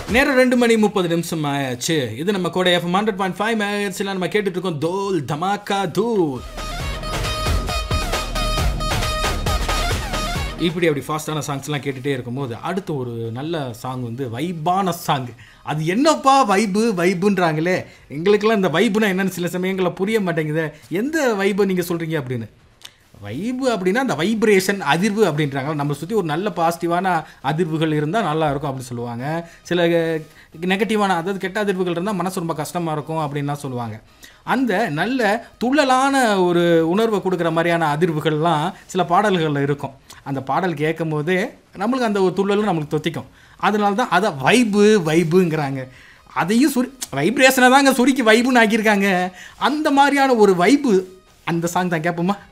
நேரம் ரெண்டு மணி முப்பது நிமிஷம் ஆயாச்சு இது நம்ம கூட எஃப்எம் ஹண்ட்ரட் பாயிண்ட் ஃபைவ் மேகட்ஸ்லாம் நம்ம கேட்டுட்டு இருக்கோம் தோல் தமாக்கா தூள் இப்படி அப்படி ஃபாஸ்டான சாங்ஸ்லாம் கேட்டுகிட்டே இருக்கும்போது அடுத்து ஒரு நல்ல சாங் வந்து வைபான சாங் அது என்னப்பா வைபு வைபுன்றாங்களே எங்களுக்கெல்லாம் இந்த வைபுனா என்னன்னு சில சமயங்களில் புரிய மாட்டேங்குது எந்த வைபு நீங்கள் சொல்கிறீங்க அப்படின்னு வைபு அப்படின்னா அந்த வைப்ரேஷன் அதிர்வு அப்படின்றாங்க நம்ம சுற்றி ஒரு நல்ல பாசிட்டிவான அதிர்வுகள் இருந்தால் நல்லா இருக்கும் அப்படின்னு சொல்லுவாங்க சில நெகட்டிவான அதாவது கெட்ட அதிர்வுகள் இருந்தால் மனசு ரொம்ப கஷ்டமாக இருக்கும் அப்படின்லாம் சொல்லுவாங்க அந்த நல்ல துள்ளலான ஒரு உணர்வை கொடுக்குற மாதிரியான அதிர்வுகள்லாம் சில பாடல்களில் இருக்கும் அந்த பாடல் கேட்கும் போதே நம்மளுக்கு அந்த ஒரு துள்ளலும் நம்மளுக்கு தொத்திக்கும் அதனால தான் அதை வைபு வைபுங்கிறாங்க அதையும் சுரி வைப்ரேஷனை தாங்க சுருக்கி வைபுன்னு ஆக்கியிருக்காங்க அந்த மாதிரியான ஒரு வைபு அந்த சாங் தான் கேட்போமா